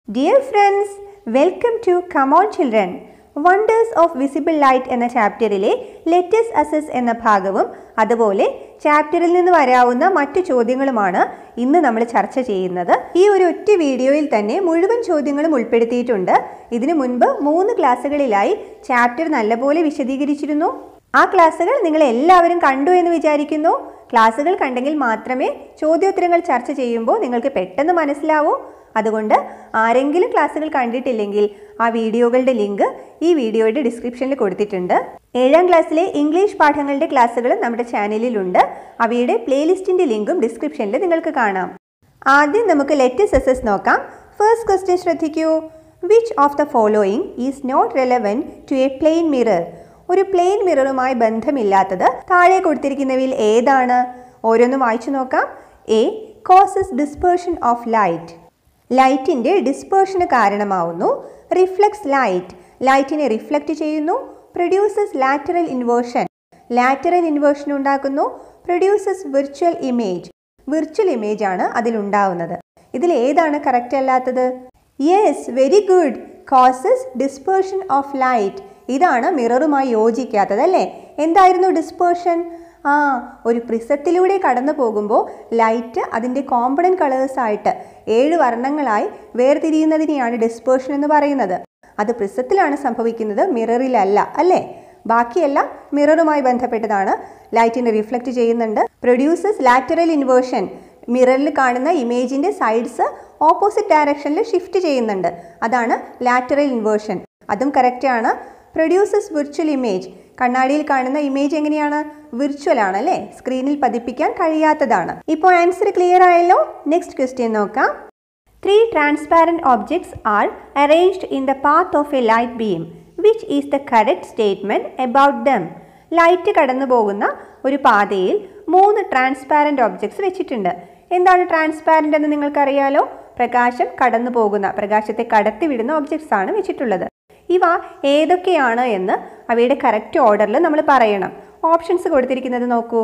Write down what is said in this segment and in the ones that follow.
Dear friends welcome to come on children wonders of visible light എന്ന ചാപ്റ്ററിലെ let's assess എന്ന ഭാഗവും അതുപോലെ ചാപ്റ്ററിൽ നിന്ന് വരാവുന്ന മറ്റു ചോദ്യങ്ങളുമാണ് ഇന്ന് നമ്മൾ ചർച്ച ചെയ്യുന്നത് ഈ ഒരു ഒറ്റ വീഡിയോയിൽ തന്നെ മുഴുവൻ ചോദ്യങ്ങളും ഉൾപ്പെടുത്തിയിട്ടുണ്ട് ഇതിനു മുൻപ് മൂന്ന് ക്ലാസ്സുകളിലായി ചാപ്റ്റർ നല്ലപോലെ വിശദീകരിച്ചിരുന്നു ആ ക്ലാസ്സുകൾ നിങ്ങൾ എല്ലാവരും കണ്ടു എന്ന് വിചാരിക്കുന്നു ക്ലാസ്സുകൾ കണ്ടെങ്കിൽ മാത്രമേ ചോദ്യോത്തരങ്ങൾ ചർച്ച ചെയ്യുമ്പോൾ നിങ്ങൾക്ക് പെട്ടെന്ന് മനസ്സിലാവൂ അതുകൊണ്ട് ആരെങ്കിലും ക്ലാസ്സുകൾ കണ്ടിട്ടില്ലെങ്കിൽ ആ വീഡിയോകളുടെ ലിങ്ക് ഈ വീഡിയോയുടെ ഡിസ്ക്രിപ്ഷനിൽ കൊടുത്തിട്ടുണ്ട് ഏഴാം ക്ലാസ്സിലെ ഇംഗ്ലീഷ് പാഠങ്ങളുടെ ക്ലാസ്സുകൾ നമ്മുടെ ചാനലിലുണ്ട് അവയുടെ പ്ലേലിസ്റ്റിന്റെ ലിങ്കും ഡിസ്ക്രിപ്ഷനിൽ നിങ്ങൾക്ക് കാണാം ആദ്യം നമുക്ക് ലെറ്റസ് എസസ് നോക്കാം ഫസ്റ്റ് ക്വസ്റ്റ്യൻ ശ്രദ്ധിക്കൂ which of the following is not relevant to a plain mirror ഒരു പ്ലെയിൻ മിററുമായി ബന്ധമില്ലാത്തത് താഴെ കൊടുത്തിരിക്കുന്നവയിൽ ഏതാണ് ഓരോന്നും വായിച്ചു നോക്കാം A causes dispersion of light ലൈറ്റിൻ്റെ ഡിസ്പേർഷന് കാരണമാവുന്നു റിഫ്ലക്സ് ലൈറ്റ് ലൈറ്റിനെ റിഫ്ലക്റ്റ് ചെയ്യുന്നു produces lateral inversion lateral inversion ഉണ്ടാക്കുന്നു produces virtual image virtual image ആണ് അതിലുണ്ടാവുന്നത് ഇതിൽ ഏതാണ് കറക്റ്റ് അല്ലാത്തത് yes very good causes dispersion of light ഇതാണ് മിററുമായി യോജിക്കാത്തത് അല്ലേ എന്തായിരുന്നു ഡിസ്പേർഷൻ ആ ഒരു പ്രിസത്തിലൂടെ കടന്നു പോകുമ്പോൾ ലൈറ്റ് അതിൻ്റെ കോമ്പണൻറ്റ് കളേഴ്സ് ആയിട്ട് ഏഴ് വർണ്ണങ്ങളായി വേർതിരിയുന്നതിനെയാണ് ഡിസ്പേർഷൻ എന്ന് പറയുന്നത് അത് പ്രിസത്തിലാണ് സംഭവിക്കുന്നത് മിററിലല്ല അല്ലേ ബാക്കിയെല്ലാം മിററുമായി ബന്ധപ്പെട്ടതാണ് ലൈറ്റിനെ റിഫ്ലക്റ്റ് ചെയ്യുന്നുണ്ട് പ്രൊഡ്യൂസസ് ലാറ്ററൽ ഇൻവേർഷൻ മിററിൽ കാണുന്ന ഇമേജിൻ്റെ സൈഡ്സ് ഓപ്പോസിറ്റ് ഡയറക്ഷനിൽ ഷിഫ്റ്റ് ചെയ്യുന്നുണ്ട് അതാണ് ലാറ്ററൽ ഇൻവേർഷൻ അതും കറക്റ്റാണ് പ്രൊഡ്യൂസസ് വിർച്വൽ ഇമേജ് കണ്ണാടിയിൽ കാണുന്ന ഇമേജ് എങ്ങനെയാണ് വിർച്വൽ ആണ് അല്ലേ സ്ക്രീനിൽ പതിപ്പിക്കാൻ കഴിയാത്തതാണ് ഇപ്പോൾ ആൻസർ ക്ലിയർ ആയല്ലോ നെക്സ്റ്റ് ക്വസ്റ്റ്യൻ നോക്കാം three transparent objects are arranged in the path of a light beam which is the correct statement about them light കടന്നു പോകുന്ന ഒരു പാതയിൽ മൂന്ന് ട്രാൻസ്പാരൻറ്റ് ഓബ്ജക്ട്സ് വെച്ചിട്ടുണ്ട് എന്താണ് ട്രാൻസ്പാരൻ്റ് എന്ന് നിങ്ങൾക്കറിയാലോ പ്രകാശം കടന്നു പോകുന്ന പ്രകാശത്തെ കടത്തിവിടുന്ന ഒബ്ജക്ട്സ് ആണ് വെച്ചിട്ടുള്ളത് ഇവ ഏതൊക്കെയാണ് എന്ന് അവയുടെ കറക്റ്റ് ഓർഡറിൽ നമ്മൾ പറയണം ഓപ്ഷൻസ് കൊടുത്തിരിക്കുന്നത് നോക്കൂ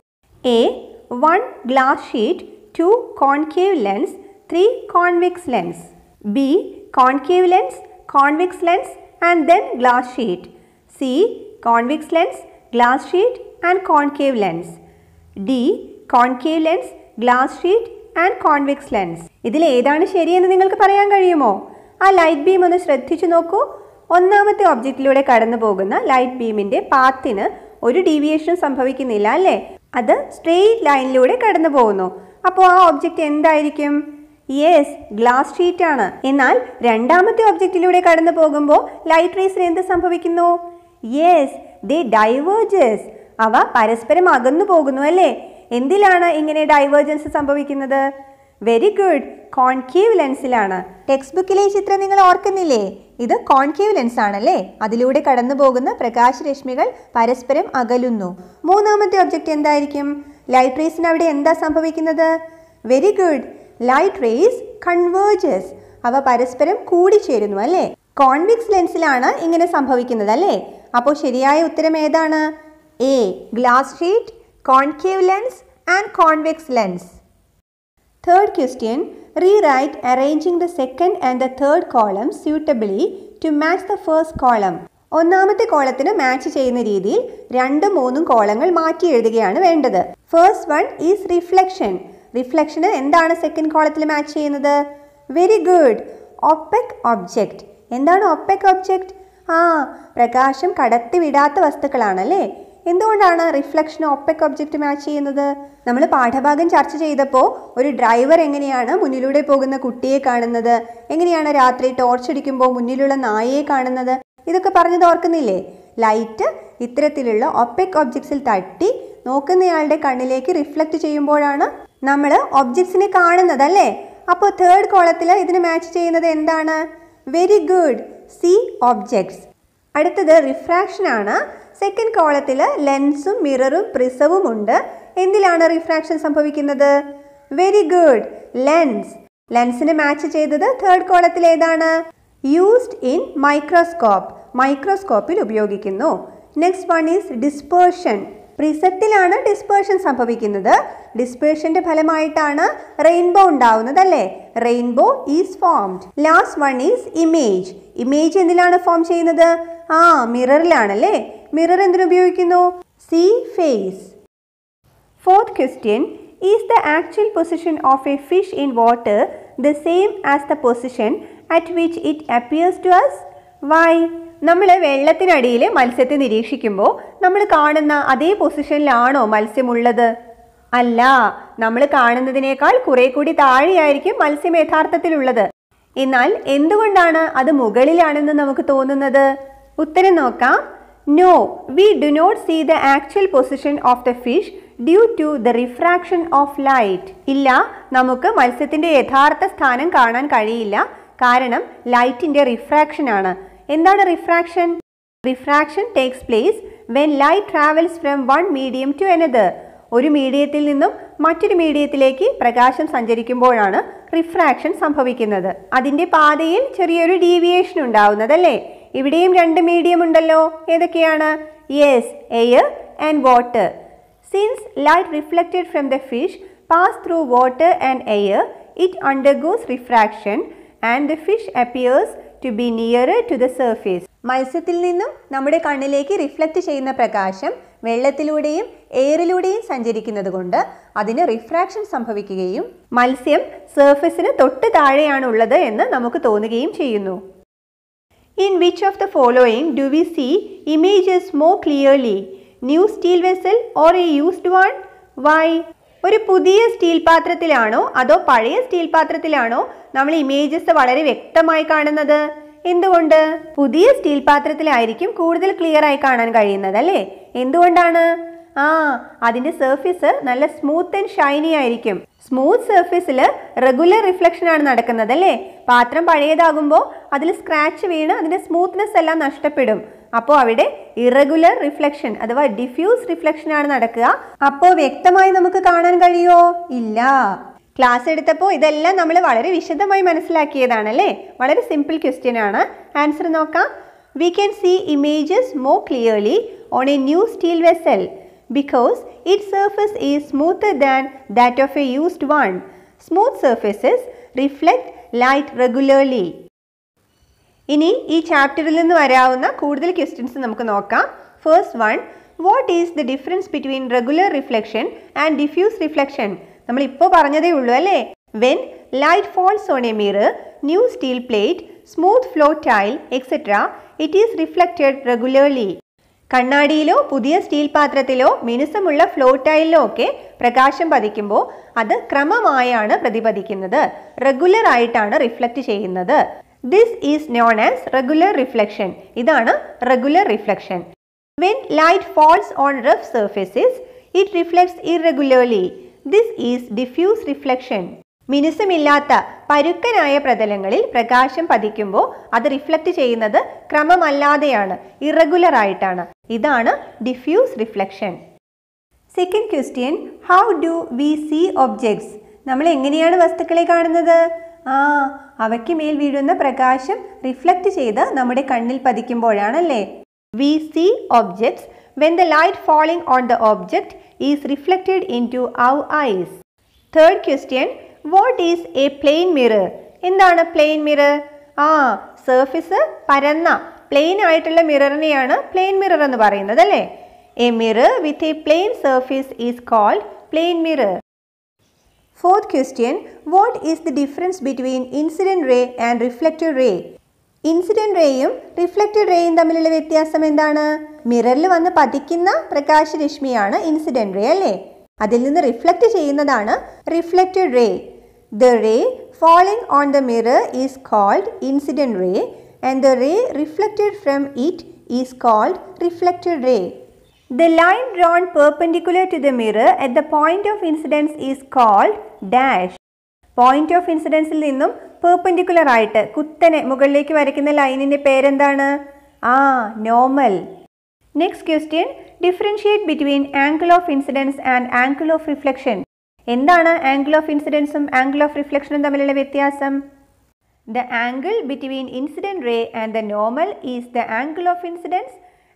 A one glass sheet two concave lens three convex lens B concave lens convex lens and then glass sheet C convex lens glass sheet and concave lens D concave lens glass sheet and convex lens ഇതിൽ ഏതാണ് ശരിയെന്ന് നിങ്ങൾക്ക് പറയാൻ കഴിയുമോ ആ light beam ഒന്ന് ശ്രദ്ധിച്ചു നോക്കൂ ഒന്നാമത്തെ ഒബ്ജക്റ്റിലൂടെ കടന്നു പോകുന്ന ലൈറ്റ് ബീമിന്റെ പാത്തിന് ഒരു ഡീവിയേഷനും സംഭവിക്കുന്നില്ല അല്ലേ അത് സ്ട്രെയിറ്റ് ലൈനിലൂടെ കടന്നു പോകുന്നു അപ്പോൾ ആ ഒബ്ജക്റ്റ് എന്തായിരിക്കും യെസ് ഗ്ലാസ് ഷീറ്റ് ആണ് എന്നാൽ രണ്ടാമത്തെ ഒബ്ജക്റ്റിലൂടെ കടന്നു പോകുമ്പോൾ ലൈറ്റ് റേസിന് എന്ത് സംഭവിക്കുന്നു യെസ് ദേ ഡൈവേർജസ് അവ പരസ്പരം അകന്നു പോകുന്നു അല്ലേ എന്തിലാണ് ഇങ്ങനെ ഡൈവേർജൻസ് സംഭവിക്കുന്നത് വെരി ഗുഡ് കോൺകേവ് ലെൻസിലാണ് ടെക്സ്റ്റ് ബുക്കിലെ ഈ ചിത്രം നിങ്ങൾ ഓർക്കുന്നില്ലേ ഇത് കോൺകേവ് ലെൻസ് ആണല്ലേ അതിലൂടെ കടന്നു പോകുന്ന പ്രകാശരശ്മികൾ പരസ്പരം അകലുന്നു മൂന്നാമത്തെ ഒബ്ജക്റ്റ് എന്തായിരിക്കും ലൈറ്റ് റേസിന് അവിടെ എന്താ സംഭവിക്കുന്നത് very good light rays converges അവ പരസ്പരം കൂടിച്ചേരുന്നു അല്ലേ കോൺവിക്സ് ലെൻസിലാണ് ഇങ്ങനെ സംഭവിക്കുന്നത് അല്ലേ അപ്പോൾ ശരിയായ ഉത്തരം ഏതാണ് A glass sheet concave lens and convex lens Third question Rewrite arranging the second and the third columns suitably to match the first column. ഒന്നാമത്തെ കോളത്തിന് മാച്ച് ചെയ്യുന്ന രീതിയിൽ രണ്ടും മൂന്നും കോളങ്ങൾ മാറ്റി എഴുതുകയാണ് വേണ്ടത് ഫസ്റ്റ് വൺ ഈസ് റിഫ്ലക്ഷൻ റിഫ്ലക്ഷന് എന്താണ് സെക്കൻഡ് കോളത്തിൽ മാച്ച് ചെയ്യുന്നത് വെരി ഗുഡ് ഒപ്പെക് ഒബ്ജക്റ്റ് എന്താണ് ഒപ്പെക് ഒബ്ജക്റ്റ് ആ പ്രകാശം കടത്തിവിടാത്ത വസ്തുക്കളാണല്ലേ എന്തുകൊണ്ടാണ് റിഫ്ലക്ഷൻ ഒപ്പെക് ഒബ്ജക്റ്റ് മാച്ച് ചെയ്യുന്നത് നമ്മൾ പാഠഭാഗം ചർച്ച ചെയ്തപ്പോൾ ഒരു ഡ്രൈവർ എങ്ങനെയാണ് മുന്നിലൂടെ പോകുന്ന കുട്ടിയെ കാണുന്നത് എങ്ങനെയാണ് രാത്രി ടോർച്ച് അടിക്കുമ്പോൾ മുന്നിലുള്ള നായയെ കാണുന്നത് ഇതൊക്കെ പറഞ്ഞത് ഓർക്കുന്നില്ലേ ലൈറ്റ് ഇത്തരത്തിലുള്ള ഒപ്പെക് ഒബ്ജക്ട്സിൽ തട്ടി നോക്കുന്നയാളുടെ കണ്ണിലേക്ക് റിഫ്ലക്റ്റ് ചെയ്യുമ്പോഴാണ് നമ്മൾ ഒബ്ജക്ട്സിനെ കാണുന്നത് അല്ലേ അപ്പോൾ തേർഡ് കോളത്തിൽ ഇതിന് മാച്ച് ചെയ്യുന്നത് എന്താണ് വെരി ഗുഡ് സി ഒബ്ജക്ട്സ് അടുത്തത് റിഫ്രാക്ഷൻ ആണ് സെക്കൻഡ് കോളത്തിൽ ലെൻസും മിററും പ്രിസവും ഉണ്ട് എന്തിലാണ് റിഫ്രാക്ഷൻ സംഭവിക്കുന്നത് വെരി ഗുഡ് ലെൻസ് ലെൻസിന് മാച്ച് ചെയ്തത് തേർഡ് കോളത്തിൽ ഏതാണ് യൂസ്ഡ് ഇൻ മൈക്രോസ്കോപ്പ് മൈക്രോസ്കോപ്പിൽ ഉപയോഗിക്കുന്നു നെക്സ്റ്റ് വൺ ഈസ് ഡിസ്പേർഷൻ പ്രിസത്തിലാണ് ഡിസ്പേർഷൻ സംഭവിക്കുന്നത് ഡിസ്പേർഷന്റെ ഫലമായിട്ടാണ് റെയിൻബോ ഉണ്ടാവുന്നത് അല്ലേ rainbow is formed last one is image image എന്തിലാണ് ഫോം ചെയ്യുന്നത് ആ മിററിലാണല്ലേ മിറർ എന്തിനുപയോഗിക്കുന്നു see face fourth question is the actual position of A fish in water the same as the position at which it appears to us why നമ്മൾ വെള്ളത്തിനടിയിൽ മത്സ്യത്തെ നിരീക്ഷിക്കുമ്പോൾ നമ്മൾ കാണുന്ന അതേ പൊസിഷനിലാണോ മത്സ്യമുള്ളത് അല്ല നമ്മൾ കാണുന്നതിനേക്കാൾ കുറെ കൂടി താഴെയായിരിക്കും മത്സ്യം യഥാർത്ഥത്തിലുള്ളത് എന്നാൽ എന്തുകൊണ്ടാണ് അത് മുകളിലാണെന്ന് നമുക്ക് തോന്നുന്നത് ഉത്തരം നോക്കാം no we do not see the actual position of the fish due to the refraction of light ഇല്ല നമുക്ക് മത്സ്യത്തിന്റെ യഥാർത്ഥ സ്ഥാനം കാണാൻ കഴിയില്ല കാരണം ലൈറ്റിന്റെ റിഫ്രാക്ഷൻ ആണ് എന്താണ് refraction refraction takes place when light travels from one medium to another ഒരു മീഡിയത്തിൽ നിന്നും മറ്റൊരു മീഡിയത്തിലേക്ക് പ്രകാശം സഞ്ചരിക്കുമ്പോഴാണ് റിഫ്രാക്ഷൻ സംഭവിക്കുന്നത് അതിന്റെ പാതയിൽ ചെറിയൊരു ഡീവിയേഷൻ ഉണ്ടാവുന്നതല്ലേ ഇവിടെയും രണ്ട് മീഡിയം ഉണ്ടല്ലോ ഏതൊക്കെയാണ് yes air and water since light reflected from the fish pass through water and air it undergoes refraction and the fish appears to be near to the surface മത്സ്യത്തിൽ നിന്നും നമ്മുടെ കണ്ണിലേക്ക് റിഫ്ലക്റ്റ് ചെയ്യുന്ന പ്രകാശം വെള്ളത്തിലൂടെയും എയറിലൂടെയും സഞ്ചരിക്കുന്നത് കൊണ്ട് അതിന് റിഫ്രാക്ഷൻ സംഭവിക്കുകയും മത്സ്യം സർഫസിന് തൊട്ട് താഴെയാണ് ഉള്ളത് എന്ന് നമുക്ക് തോന്നുകയും ചെയ്യുന്നു in which of the following do we see images more clearly new steel vessel or a used one why ഒരു പുതിയ സ്റ്റീൽ പാത്രത്തിലാണോ അതോ പഴയ സ്റ്റീൽ പാത്രത്തിലാണോ നമ്മൾ ഇമേജസ് വളരെ വ്യക്തമായി കാണുന്നത് എന്തുകൊണ്ട് പുതിയ സ്റ്റീൽ പാത്രത്തിലായിരിക്കും കൂടുതൽ ക്ലിയർ ആയി കാണാൻ കഴിയുന്നത് അല്ലേ എന്തുകൊണ്ടാണ് ആ അതിന്റെ സർഫേസ് നല്ല സ്മൂത്ത് ആൻഡ് ഷൈനി ആയിരിക്കും സ്മൂത്ത് സർഫേസിൽ റെഗുലർ റിഫ്ലക്ഷൻ ആണ് നടക്കുന്നത് അല്ലേ പാത്രം പഴയതാകുമ്പോൾ അതിൽ സ്ക്രാച്ച് വീണ് അതിന്റെ സ്മൂത്ത്നെസ് എല്ലാം നഷ്ടപ്പെടും അപ്പോൾ അവിടെ ഇറഗുലർ റിഫ്ലക്ഷൻ അഥവാ ഡിഫ്യൂസ് റിഫ്ലക്ഷൻ ആണ് നടക്കുക അപ്പോൾ വ്യക്തമായി നമുക്ക് കാണാൻ കഴിയോ ഇല്ല ക്ലാസ് എടുത്തപ്പോൾ ഇതെല്ലാം നമ്മൾ വളരെ വിശദമായി മനസ്സിലാക്കിയതാണല്ലേ വളരെ സിമ്പിൾ ക്വസ്റ്റ്യൻ ആണ് ആൻസർ നോക്കാം we can see images more clearly on a new steel vessel because its surface is smoother than that of a used one. Smooth surfaces reflect light regularly. ഇനി ഈ ചാപ്റ്ററിൽ നിന്ന് വരാവുന്ന കൂടുതൽ ക്വസ്റ്റ്യൻസ് നമുക്ക് നോക്കാം first one what is the difference between regular reflection and diffuse reflection നമ്മൾ ഇപ്പോൾ പറഞ്ഞതേ ഉള്ളൂ അല്ലേ when light falls on a mirror new steel plate smooth floor tile etcetera it is reflected regularly കണ്ണാടിയിലോ പുതിയ സ്റ്റീൽ പാത്രത്തിലോ മിനുസമുള്ള ഫ്ലോ ടൈലിലോ ഒക്കെ പ്രകാശം പതിക്കുമ്പോൾ അത് ക്രമമായാണ് പ്രതിപദിക്കുന്നത് റെഗുലർ ആയിട്ടാണ് റിഫ്ലക്റ്റ് ചെയ്യുന്നത് this is known as regular reflection ഇതാണ് regular reflection when light falls on rough surfaces it reflects irregularly this is diffuse reflection മിനുസമില്ലാത്ത പരുക്കനായ പ്രതലങ്ങളിൽ പ്രകാശം പതിക്കുമ്പോൾ അത് റിഫ്ലക്റ്റ് ചെയ്യുന്നത് ക്രമമല്ലാതെയാണ് ഇറഗുലർ ആയിട്ടാണ് ഇതാണ് diffuse reflection second question how do we see objects നമ്മൾ എങ്ങനെയാണ് വസ്തുക്കളെ കാണുന്നത് ആ അവയ്ക്ക് മേൽ വീഴുന്ന പ്രകാശം റിഫ്ലക്റ്റ് ചെയ്ത് നമ്മുടെ കണ്ണിൽ പതിക്കുമ്പോഴാണല്ലേ we see objects when the light falling on the object is reflected into our eyes third question what is a plain mirror എന്താണ് പ്ലെയിൻ മിറർ ആ സർഫിസ് പരന്ന പ്ലെയിൻ ആയിട്ടുള്ള മിററിനെയാണ് പ്ലെയിൻ മിറർ എന്ന് പറയുന്നത് അല്ലേ a mirror with a plane surface is called plane mirror fourth question what is the difference between incident ray and reflected ray incident റേയും reflected റേയും തമ്മിലുള്ള വ്യത്യാസം എന്താണ് മിററിൽ വന്ന് പതിക്കുന്ന പ്രകാശരശ്മിയാണ് ഇൻസിഡൻറ്റ് റേ അല്ലേ അതിൽ നിന്ന് റിഫ്ലക്റ്റ് ചെയ്യുന്നതാണ് reflected ray the ray falling on the mirror is called incident ray and the ray reflected from it is called reflected ray The line drawn perpendicular to the mirror at the point of incidence is called dash. Point of ഇൻസിഡൻസിൽ നിന്നും perpendicular ആയിട്ട് കുത്തനെ മുകളിലേക്ക് വരയ്ക്കുന്ന ലൈനിന്റെ പേരെന്താണ് ആ normal next question differentiate between angle of incidence and angle of reflection എന്താണ് ആംഗിൾ ഓഫ് ഇൻസിഡൻസും ആംഗിൾ ഓഫ് റിഫ്ലക്ഷനും തമ്മിലുള്ള വ്യത്യാസം the angle between incident ray and the normal is the angle of incidence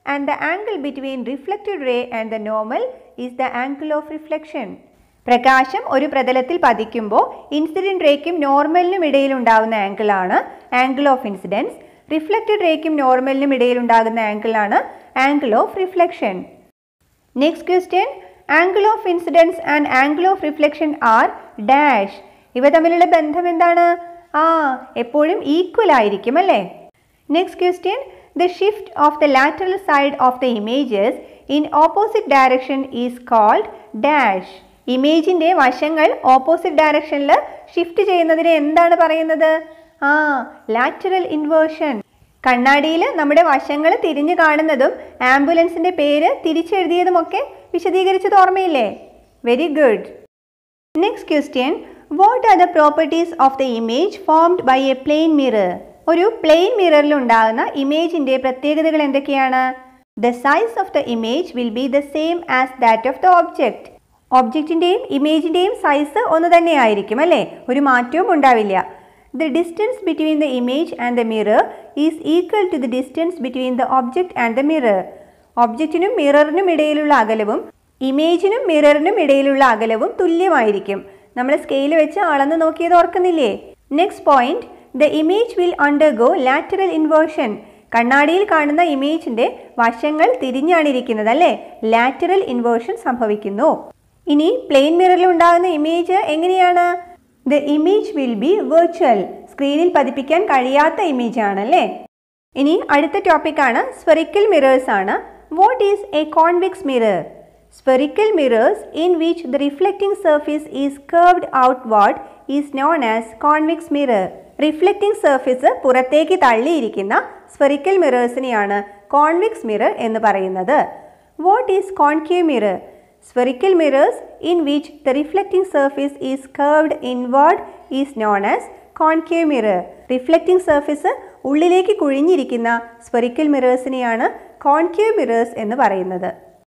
and the angle between reflected ray and the normal is the angle of reflection പ്രകാശം ഒരു പ്രതലത്തിൽ പതിക്കുമ്പോൾ incident റേക്കും നോർമലിനും ഇടയിൽ ഉണ്ടാകുന്ന ആംഗിളാണ് ആംഗിൾ ഓഫ് ഇൻസിഡൻസ് റിഫ്ലക്റ്റഡ് റേക്കും നോർമലിനും ഇടയിൽ ഉണ്ടാകുന്ന ആംഗിളാണ് angle of reflection next question angle of incidence and angle of reflection are dash ഇവ തമ്മിലുള്ള ബന്ധം എന്താണ് ആ എപ്പോഴും ഈക്വൽ ആയിരിക്കും അല്ലേ next question the shift of the lateral side of the images in opposite direction is called dash ഇമേജിൻ്റെ വശങ്ങൾ ഓപ്പോസിറ്റ് ഡയറക്ഷനിൽ ഷിഫ്റ്റ് ചെയ്യുന്നതിന് എന്താണ് പറയുന്നത് ആ ലാറ്ററൽ ഇൻവേർഷൻ കണ്ണാടിയിൽ നമ്മുടെ വശങ്ങൾ തിരിഞ്ഞു കാണുന്നതും ആംബുലൻസിന്റെ പേര് തിരിച്ചെഴുതിയതുമൊക്കെ വിശദീകരിച്ചത് ഓർമ്മയില്ലേ very good next question what are the properties of the image formed by a plain mirror ഒരു പ്ലെയിൻ മിററിൽ ഉണ്ടാകുന്ന ഇമേജിന്റെ പ്രത്യേകതകൾ എന്തൊക്കെയാണ് the size of the image will be the same as that of the object ഒബ്ജക്റ്റിൻ്റെയും ഇമേജിൻ്റെയും size ഒന്ന് തന്നെയായിരിക്കും അല്ലേ ഒരു മാറ്റവും ഉണ്ടാവില്ല the distance between the image and the mirror is equal to the distance between the object and the mirror ഒബ്ജക്റ്റിനും മിററിനും ഇടയിലുള്ള അകലവും ഇമേജിനും മിററിനും ഇടയിലുള്ള അകലവും തുല്യമായിരിക്കും നമ്മൾ സ്കെയിൽ വെച്ച് അളന്ന് നോക്കിയത് ഓർക്കുന്നില്ലേ next point the image will undergo lateral inversion കണ്ണാടിയിൽ കാണുന്ന ഇമേജിന്റെ വശങ്ങൾ തിരിഞ്ഞാണ് ഇരിക്കുന്നത് അല്ലേ ലാറ്ററൽ ഇൻവേർഷൻ സംഭവിക്കുന്നു ഇനി പ്ലെയിൻ മിററിൽ ഉണ്ടാകുന്ന ഇമേജ് എങ്ങനെയാണ് the image will be virtual സ്ക്രീനിൽ പതിപ്പിക്കാൻ കഴിയാത്ത ഇമേജ് ആണല്ലേ ഇനി അടുത്ത ടോപ്പിക്കാണ് സ്ഫെറിക്കൽ മിറേഴ്സ് ആണ് what is a convex mirror spherical mirrors in which the reflecting surface is curved outward is known as convex mirror reflecting surface പുറത്തേക്ക് തള്ളിയിരിക്കുന്ന സ്ഫെറിക്കൽ മിറേഴ്സിനെയാണ് കോൺവെക്സ് മിറർ എന്ന് പറയുന്നത് what is concave mirror Spherical mirrors in which the reflecting surface is curved inward is known as concave mirror. Reflecting surface ഉള്ളിലേക്ക് കുഴിഞ്ഞിരിക്കുന്ന spherical മിറേഴ്സിനെയാണ് concave mirrors എന്ന് പറയുന്നത്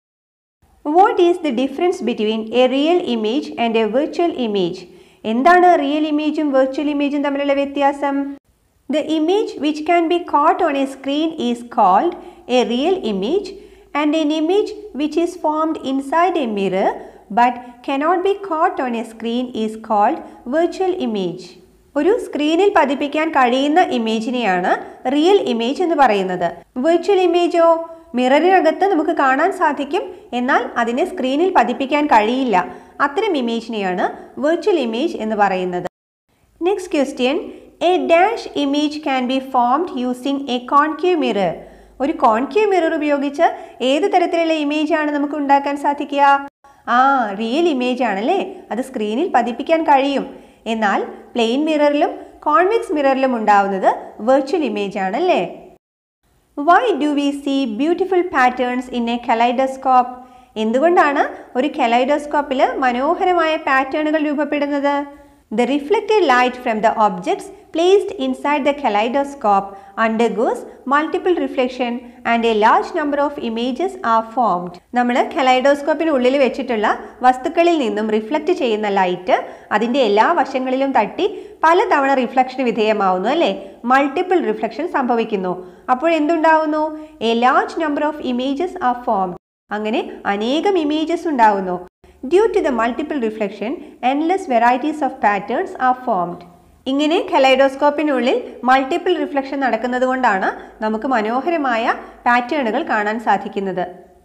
what is the difference between a real image and a virtual image എന്താണ് real ഇമേജും virtual ഇമേജും തമ്മിലുള്ള വ്യത്യാസം the image which can be caught on a screen is called a real image and an image which is formed inside a mirror but cannot be caught on a screen is called virtual image. ഒരു സ്ക്രീനിൽ പതിപ്പിക്കാൻ കഴിയുന്ന ഇമേജിനെയാണ് real image എന്ന് പറയുന്നത് virtual ഇമേജോ മിററിനകത്ത് നമുക്ക് കാണാൻ സാധിക്കും എന്നാൽ അതിനെ സ്ക്രീനിൽ പതിപ്പിക്കാൻ കഴിയില്ല അത്തരം ഇമേജിനെയാണ് വെർച്വൽ ഇമേജ് എന്ന് പറയുന്നത് next question a dash image can be formed using a concave mirror ഒരു കോൺകേവ് മിറർ ഉപയോഗിച്ച് ഏത് തരത്തിലുള്ള ഇമേജ് ആണ് നമുക്ക് ഉണ്ടാക്കാൻ സാധിക്കുക ആ റിയൽ ഇമേജ് ആണല്ലേ അത് സ്ക്രീനിൽ പതിപ്പിക്കാൻ കഴിയും എന്നാൽ പ്ലെയിൻ മിററിലും കോൺവെക്സ് മിററിലും ഉണ്ടാവുന്നത് വെർച്വൽ ഇമേജ് ആണല്ലേ why do we see beautiful patterns in a kaleidoscope എന്തുകൊണ്ടാണ് ഒരു കലൈഡോസ്കോപ്പിൽ മനോഹരമായ പാറ്റേണുകൾ രൂപപ്പെടുന്നത് the reflected light from the objects placed inside the kaleidoscope undergoes multiple reflection and a large number of images are formed. നമ്മൾ കലൈഡോസ്കോപ്പിന് ഉള്ളിൽ വെച്ചിട്ടുള്ള വസ്തുക്കളിൽ നിന്നും റിഫ്ലക്റ്റ് ചെയ്യുന്ന ലൈറ്റ് അതിൻ്റെ എല്ലാ വശങ്ങളിലും തട്ടി പലതവണ റിഫ്ലക്ഷന് വിധേയമാവുന്നു അല്ലേ മൾട്ടിപ്പിൾ റിഫ്ലക്ഷൻ സംഭവിക്കുന്നു അപ്പോൾ എന്തുണ്ടാവുന്നു a large number of images are formed അങ്ങനെ അനേകം ഇമേജസ് ഉണ്ടാവുന്നു due to the multiple reflection endless varieties of patterns are formed ഇങ്ങനെ കലൈഡോസ്കോപ്പിനുള്ളിൽ മൾട്ടിപ്പിൾ റിഫ്ലക്ഷൻ നടക്കുന്നത് കൊണ്ടാണ് നമുക്ക് മനോഹരമായ പാറ്റേണുകൾ കാണാൻ സാധിക്കുന്നത്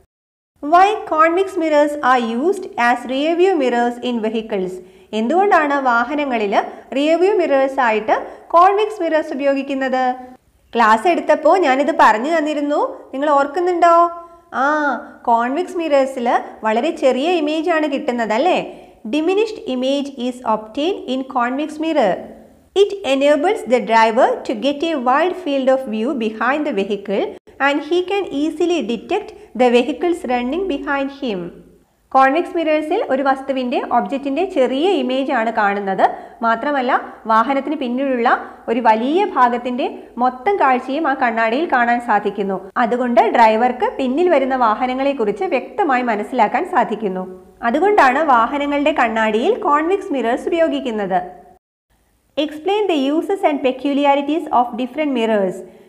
why convex mirrors are used as rear view mirrors in vehicles എന്തുകൊണ്ടാണ് വാഹനങ്ങളിൽ റിയവ്യൂ മിറേഴ്സ് ആയിട്ട് കോൺവിക്സ് മിറേഴ്സ് ഉപയോഗിക്കുന്നത് ക്ലാസ് എടുത്തപ്പോൾ ഞാനിത് പറഞ്ഞു തന്നിരുന്നു നിങ്ങൾ ഓർക്കുന്നുണ്ടോ ആ കോൺവിക്സ് മിറേഴ്സിൽ വളരെ ചെറിയ ഇമേജ് ആണ് കിട്ടുന്നത് അല്ലേ diminished image is obtain in convex mirror It enables the driver to get a wide field of view behind the vehicle and he can easily detect the vehicles running behind him. Convex മിറേഴ്സിൽ ഒരു വസ്തുവിൻ്റെ ഒബ്ജക്റ്റിൻ്റെ ചെറിയ image ആണ് കാണുന്നത് മാത്രമല്ല വാഹനത്തിന് പിന്നിലുള്ള ഒരു വലിയ ഭാഗത്തിൻ്റെ മൊത്തം കാഴ്ചയും ആ കണ്ണാടിയിൽ കാണാൻ സാധിക്കുന്നു അതുകൊണ്ട് ഡ്രൈവർക്ക് പിന്നിൽ വരുന്ന വാഹനങ്ങളെക്കുറിച്ച് വ്യക്തമായി മനസ്സിലാക്കാൻ സാധിക്കുന്നു അതുകൊണ്ടാണ് വാഹനങ്ങളുടെ കണ്ണാടിയിൽ കോൺവെക്സ് മിറേഴ്സ് ഉപയോഗിക്കുന്നത് explain the uses and peculiarities of different mirrors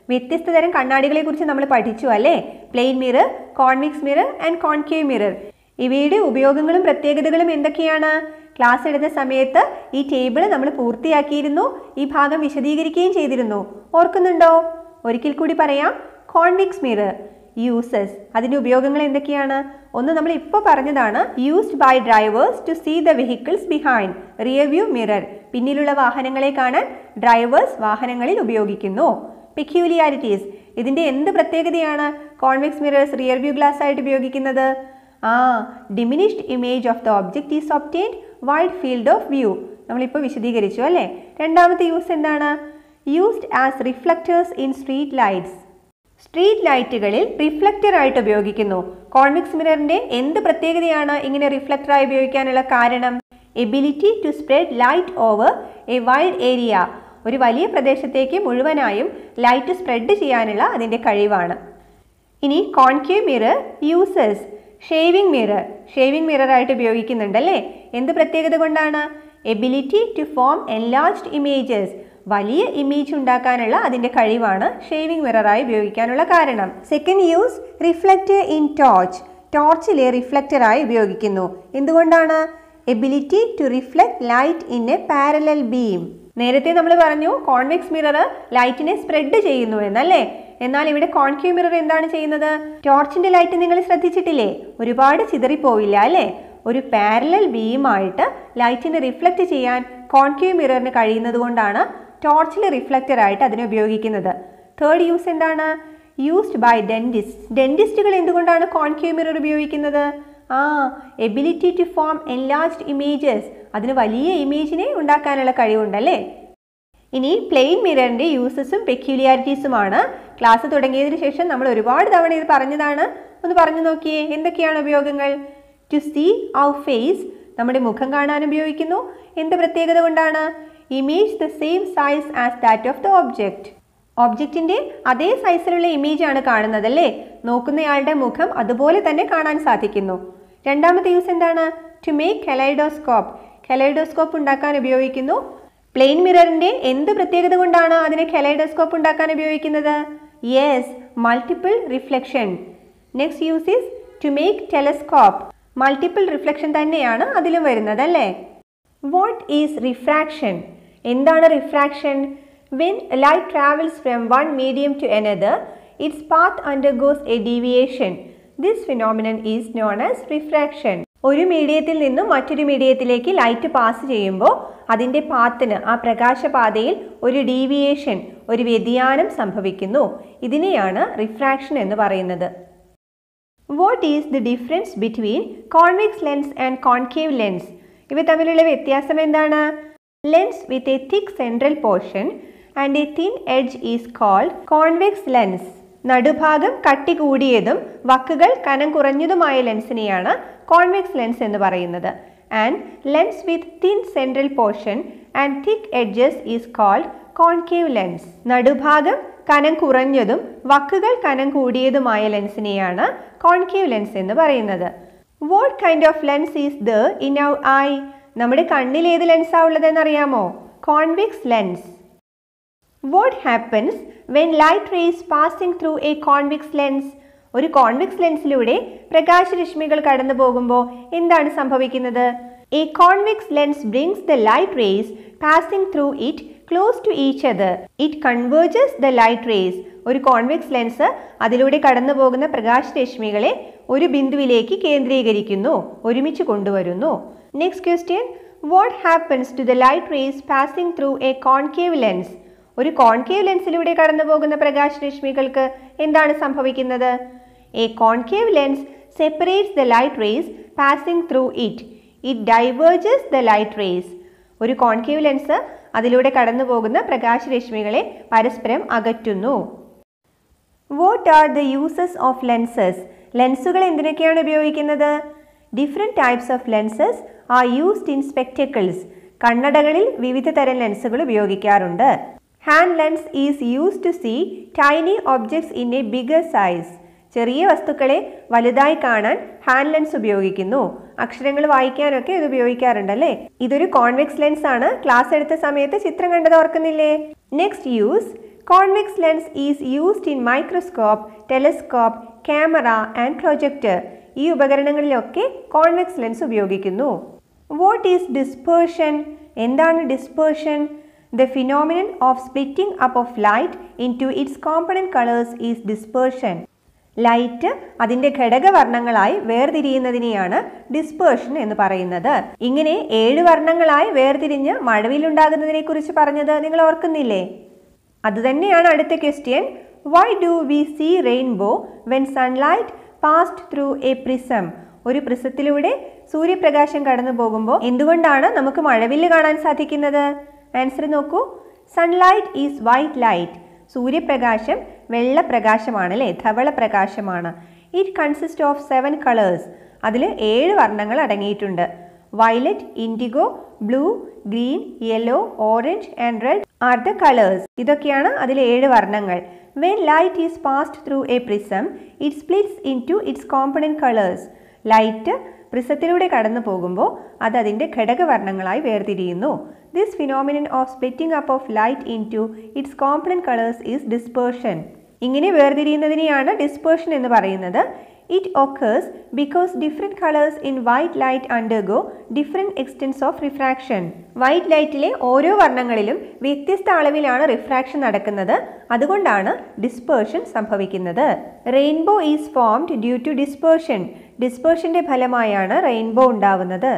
വ്യത്യസ്ത തരം കണ്ണാടികളെ കുറിച്ച് നമ്മൾ പഠിച്ചു അല്ലേ plane mirror convex mirror and concave mirror ഇവയുടെ ഉപയോഗങ്ങളും പ്രത്യേകതകളും എന്തൊക്കെയാണ് ക്ലാസ് എടുത്ത സമയത്ത് ഈ ടേബിൾ നമ്മൾ പൂർത്തിയാക്കിയിരുന്നു ഈ ഭാഗം വിശദീകരിക്കുകയും ചെയ്തിരുന്നു ഓർക്കുന്നുണ്ടോ ഒരിക്കൽ കൂടി പറയാം കോൺവിക്സ് മിറർ യൂസസ് അതിൻ്റെ ഉപയോഗങ്ങൾ എന്തൊക്കെയാണ് ഒന്ന് നമ്മൾ ഇപ്പോൾ പറഞ്ഞതാണ് used by drivers to see the vehicles behind rear view mirror പിന്നിലുള്ള വാഹനങ്ങളെ കാണാൻ ഡ്രൈവേഴ്സ് വാഹനങ്ങളിൽ ഉപയോഗിക്കുന്നു പെക്യൂലിയാരിറ്റീസ് ഇതിൻ്റെ എന്ത് പ്രത്യേകതയാണ് convex mirrors rear view glass ആയിട്ട് ഉപയോഗിക്കുന്നത് ആ diminished image of the object is obtained wide field of view നമ്മളിപ്പോൾ വിശദീകരിച്ചു അല്ലേ രണ്ടാമത്തെ യൂസ് എന്താണ് used as reflectors in street lights street ലൈറ്റുകളിൽ റിഫ്ലക്റ്റർ ആയിട്ട് ഉപയോഗിക്കുന്നു കോൺവിക്സ് മിററിന്റെ എന്ത് പ്രത്യേകതയാണ് ഇങ്ങനെ റിഫ്ലക്ടറായി ഉപയോഗിക്കാനുള്ള കാരണം ability to spread light over a wide area ഒരു വലിയ പ്രദേശത്തേക്ക് മുഴുവനായും ലൈറ്റ് സ്പ്രെഡ് ചെയ്യാനുള്ള അതിൻ്റെ കഴിവാണ് ഇനി concave mirror users shaving mirror shaving mirror ആയിട്ട് ഉപയോഗിക്കുന്നുണ്ടല്ലേ എന്ത് പ്രത്യേകത കൊണ്ടാണ് ability to form enlarged images വലിയ ഇമേജ് ഉണ്ടാക്കാനുള്ള അതിൻ്റെ കഴിവാണ് ഷേവിംഗ് മിററായി ഉപയോഗിക്കാനുള്ള കാരണം second use reflector in torch ടോർച്ചിലെ റിഫ്ലക്റ്ററായി ഉപയോഗിക്കുന്നു എന്തുകൊണ്ടാണ് ability to reflect light in a parallel beam നേരത്തെ നമ്മൾ പറഞ്ഞു കോൺവെക്സ് മിറർ ലൈറ്റിനെ സ്പ്രെഡ് ചെയ്യുന്നു എന്നല്ലേ എന്നാൽ ഇവിടെ കോൺക്യൂ മിറർ എന്താണ് ചെയ്യുന്നത് ടോർച്ചിന്റെ ലൈറ്റ് നിങ്ങൾ ശ്രദ്ധിച്ചിട്ടില്ലേ ഒരുപാട് ചിതറിപ്പോവില്ല അല്ലേ ഒരു പാരലൽ ബീമായിട്ട് ലൈറ്റിനെ റിഫ്ലക്റ്റ് ചെയ്യാൻ കോൺക്യൂ മിററിന് കഴിയുന്നത് കൊണ്ടാണ് ടോർച്ചിലെ റിഫ്ലക്റ്റർ ആയിട്ട് അതിനെ ഉപയോഗിക്കുന്നത് തേർഡ് യൂസ് എന്താണ് യൂസ്ഡ് ബൈ ഡെന്റിസ്റ്റ് ഡെന്റിസ്റ്റുകൾ എന്തുകൊണ്ടാണ് കോൺക്യൂ മിറർ ഉപയോഗിക്കുന്നത് ആ ability to form enlarged images അതിന് വലിയ ഇമേജിനെ ഉണ്ടാക്കാനുള്ള കഴിവുണ്ടല്ലേ ഇനി പ്ലെയിൻ മിററിന്റെ യൂസസും പെക്യുലിയാരിറ്റീസുമാണ് ക്ലാസ് തുടങ്ങിയതിന് ശേഷം നമ്മൾ ഒരുപാട് തവണ ഇത് പറഞ്ഞതാണ് ഒന്ന് പറഞ്ഞു നോക്കിയേ എന്തൊക്കെയാണ് ഉപയോഗങ്ങൾ ടു സീ ഔ ഫേസ് നമ്മുടെ മുഖം കാണാൻ ഉപയോഗിക്കുന്നു എന്ത് പ്രത്യേകത കൊണ്ടാണ് image the same size as that of the object ഒബ്ജക്റ്റിന്റെ അതേ സൈസിലുള്ള ഇമേജ് ആണ് കാണുന്നത് അല്ലേ നോക്കുന്നയാളുടെ മുഖം അതുപോലെ തന്നെ കാണാൻ സാധിക്കുന്നു രണ്ടാമത്തെ യൂസ് എന്താണ് ടു മേക്ക് കെലൈഡോസ്കോപ്പ് കെലൈഡോസ്കോപ്പ് ഉണ്ടാക്കാൻ ഉപയോഗിക്കുന്നു പ്ലെയിൻ മിററിന്റെ എന്ത് പ്രത്യേകത കൊണ്ടാണ് അതിനെ കെലൈഡോസ്കോപ്പ് ഉണ്ടാക്കാൻ ഉപയോഗിക്കുന്നത് yes multiple reflection next use is to make telescope multiple reflection തന്നെയാണ് അതിലും വരുന്നത് അല്ലേ വാട്ട് ഈസ് റിഫ്രാക്ഷൻ എന്താണ് refraction when light travels from one medium to another its path undergoes a deviation this phenomenon is known as refraction ഒരു മീഡിയത്തിൽ നിന്നും മറ്റൊരു മീഡിയത്തിലേക്ക് light pass ചെയ്യുമ്പോൾ അതിൻ്റെ പാത്തിന് ആ പ്രകാശപാതയിൽ ഒരു ഡീവിയേഷൻ ഒരു വ്യതിയാനം സംഭവിക്കുന്നു ഇതിനെയാണ് റിഫ്രാക്ഷൻ എന്ന് പറയുന്നത് what is the difference between convex lens and concave lens ഇവ തമ്മിലുള്ള വ്യത്യാസം എന്താണ് lens with a thick central portion and a thin edge is called convex lens നടുഭാഗം കട്ടി കൂടിയതും വക്കുകൾ കനം കുറഞ്ഞതുമായ ലെൻസിനെയാണ് കോൺവെക്സ് ലെൻസ് എന്ന് പറയുന്നത് and lens with thin central portion and thick edges is called concave lens നടുഭാഗം കനം കുറഞ്ഞതും വക്കുകൾ കനം കൂടിയതുമായ ലെൻസിനെയാണ് കോൺകേവ് ലെൻസ് എന്ന് പറയുന്നത് what kind of lens is the in our eye നമ്മുടെ കണ്ണിൽ ഏത് ലെൻസാ ഉള്ളതെന്ന് അറിയാമോ convex lens what happens when light rays passing through a convex lens ഒരു കോൺവെക്സ് ലെൻസിലൂടെ പ്രകാശരശ്മികൾ കടന്നു പോകുമ്പോൾ എന്താണ് സംഭവിക്കുന്നത് a convex lens brings the light rays passing through it close to each other it converges the light rays ഒരു convex lens അതിലൂടെ കടന്നു പോകുന്ന പ്രകാശരശ്മികളെ ഒരു ബിന്ദുവിലേക്ക് കേന്ദ്രീകരിക്കുന്നു ഒരുമിച്ച് കൊണ്ടുവരുന്നു next question what happens to the light rays passing through a concave lens ഒരു കോൺകേവ് ലെൻസിലൂടെ കടന്നു പോകുന്ന പ്രകാശരശ്മികൾക്ക് എന്താണ് സംഭവിക്കുന്നത് a concave lens separates the light rays passing through it it diverges the light rays ഒരു കോൺകേവ് ലെൻസ് അതിലൂടെ കടന്നു പോകുന്ന പ്രകാശരശ്മികളെ പരസ്പരം അകറ്റുന്നു what are the uses of lenses ലെൻസുകൾ എന്തിനൊക്കെയാണ് ഉപയോഗിക്കുന്നത് different types of lenses are used in spectacles കണ്ണടകളിൽ വിവിധ തരം ലെൻസുകൾ ഉപയോഗിക്കാറുണ്ട് hand lens is use to see tiny objects in a bigger size ചെറിയ വസ്തുക്കളെ വലുതായി കാണാൻ ഹാൻഡ് ലെൻസ് ഉപയോഗിക്കുന്നു അക്ഷരങ്ങൾ വായിക്കാനൊക്കെ ഇത് ഉപയോഗിക്കാറുണ്ടല്ലേ ഇതൊരു കോൺവെക്സ് ലെൻസ് ആണ് ക്ലാസ് എടുത്ത സമയത്ത് ചിത്രം കണ്ടത് ഓർക്കുന്നില്ലേ next use convex lens is used in microscope telescope camera and projector ഈ ഉപകരണങ്ങളിലൊക്കെ കോൺവെക്സ് ലെൻസ് ഉപയോഗിക്കുന്നു വാട്ട് ഈസ് ഡിസ്പേർഷൻ എന്താണ് dispersion the phenomenon of splitting up of light into its component colours is dispersion light അതിൻ്റെ ഘടകവർണ്ണങ്ങളായി വേർതിരിയുന്നതിനെയാണ് dispersion എന്ന് പറയുന്നത് ഇങ്ങനെ ഏഴ് വർണ്ണങ്ങളായി വേർതിരിഞ്ഞ് മഴവിലുണ്ടാകുന്നതിനെ കുറിച്ച് പറഞ്ഞത് നിങ്ങൾ ഓർക്കുന്നില്ലേ അതുതന്നെയാണ് അടുത്ത question why do we see rainbow when sunlight passed through a prism ഒരു പ്രിസത്തിലൂടെ സൂര്യപ്രകാശം കടന്നു പോകുമ്പോൾ എന്തുകൊണ്ടാണ് നമുക്ക് മഴവില്ല് കാണാൻ സാധിക്കുന്നത് ആൻസർ നോക്കൂ സൺലൈറ്റ് ഈസ് വൈറ്റ് ലൈറ്റ് സൂര്യപ്രകാശം വെള്ളപ്രകാശമാണ് അല്ലേ ധവള പ്രകാശമാണ് it consist of seven colours അതിൽ ഏഴ് വർണ്ണങ്ങൾ അടങ്ങിയിട്ടുണ്ട് violet indigo blue green yellow orange and red are the colours ഇതൊക്കെയാണ് അതിലെ ഏഴ് വർണ്ണങ്ങൾ when light is passed through a prism it splits into its component colours light പ്രിസത്തിലൂടെ കടന്നു പോകുമ്പോൾ അത് അതിൻ്റെ ഘടകവർണ്ണങ്ങളായി വേർതിരിയുന്നു this phenomenon of splitting up of light into its component colours is dispersion ഇങ്ങനെ വേർതിരിയുന്നതിനെയാണ് ഡിസ്പേർഷൻ എന്ന് പറയുന്നത് it occurs because different colours in white light undergo different extents of refraction white ലൈറ്റിലെ ഓരോ വർണ്ണങ്ങളിലും വ്യത്യസ്ത അളവിലാണ് റിഫ്രാക്ഷൻ നടക്കുന്നത് അതുകൊണ്ടാണ് ഡിസ്പേർഷൻ സംഭവിക്കുന്നത് rainbow is formed due to dispersion ഡിസ്പേർഷൻ്റെ ഫലമായാണ് റെയിൻബോ ഉണ്ടാവുന്നത്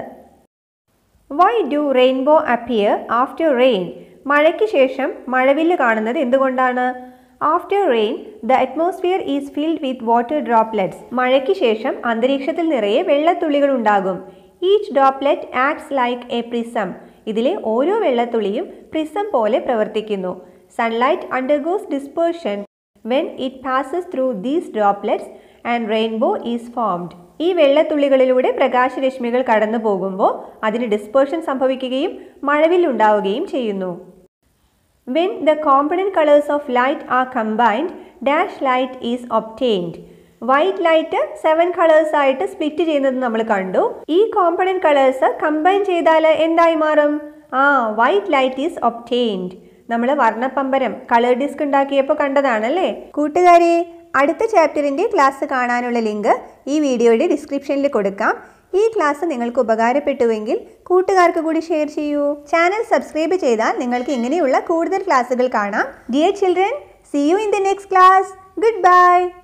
why do rainbow appear after rain മഴയ്ക്ക് ശേഷം മഴവില്ല് കാണുന്നത് എന്തുകൊണ്ടാണ് after rain the atmosphere is filled with water droplets മഴയ്ക്ക് ശേഷം അന്തരീക്ഷത്തിൽ നിറയെ വെള്ളത്തുള്ളികൾ ഉണ്ടാകും each droplet acts like a prism ഇതിലെ ഓരോ വെള്ളത്തുള്ളിയും പ്രിസം പോലെ പ്രവർത്തിക്കുന്നു sunlight undergoes dispersion when it passes through these droplets and rainbow is formed ഈ വെള്ളത്തുള്ളികളിലൂടെ പ്രകാശരശ്മികൾ കടന്നു പോകുമ്പോൾ അതിന് ഡിസ്പേർഷൻ സംഭവിക്കുകയും മഴവില്ലുണ്ടാവുകയും ചെയ്യുന്നു when the component colours of light are combined dash light is obtained white light seven colours ആയിട്ട് സ്പ്ലിറ്റ് ചെയ്യുന്നത് നമ്മൾ കണ്ടു ഈ കോമ്പണൻറ്റ് കളേഴ്സ് കമ്പൈൻ ചെയ്താൽ എന്തായി മാറും ആ വൈറ്റ് ലൈറ്റ് ഈസ് ഒപ്റ്റെയിൻഡ് നമ്മൾ വർണ്ണപ്പമ്പരം കളർ ഡിസ്ക് ഉണ്ടാക്കിയപ്പോൾ കണ്ടതാണല്ലേ കൂട്ടുകാരെ അടുത്ത ചാപ്റ്ററിൻ്റെ ക്ലാസ് കാണാനുള്ള ലിങ്ക് ഈ വീഡിയോയുടെ ഡിസ്ക്രിപ്ഷനിൽ കൊടുക്കാം ഈ ക്ലാസ് നിങ്ങൾക്ക് ഉപകാരപ്പെട്ടുവെങ്കിൽ കൂട്ടുകാർക്ക് കൂടി ഷെയർ ചെയ്യൂ ചാനൽ സബ്സ്ക്രൈബ് ചെയ്താൽ നിങ്ങൾക്ക് ഇങ്ങനെയുള്ള കൂടുതൽ ക്ലാസ്സുകൾ കാണാം dear children see you in the next class good by